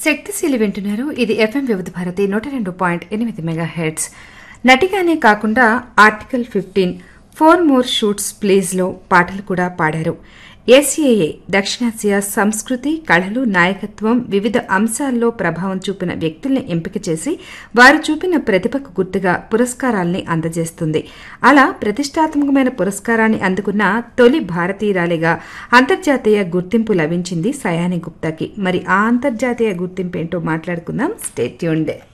శక్తిశీలి వింటున్నారు ఇది ఎఫ్ఎం వివిధ భారతి నూట రెండు పాయింట్ ఎనిమిది మెగా హెడ్స్ నటిగానే కాకుండా article fifteen four more shoots ప్లీజ్లో పాటలు కూడా పాడారు ఎస్ఏఏ దక్షిణాసియా సంస్కృతి కళలు నాయకత్వం వివిధ అంశాల్లో ప్రభావం చూపిన వ్యక్తుల్ని ఎంపిక చేసి వారు చూపిన ప్రతిభకు గుర్తుగా పురస్కారాల్ని అందజేస్తుంది అలా ప్రతిష్టాత్మకమైన పురస్కారాన్ని అందుకున్న తొలి భారతీయురాలిగా అంతర్జాతీయ గుర్తింపు లభించింది సయాని గుప్తాకి మరి ఆ అంతర్జాతీయ గుర్తింపు ఏంటో మాట్లాడుకుందాం స్టేట్యూండే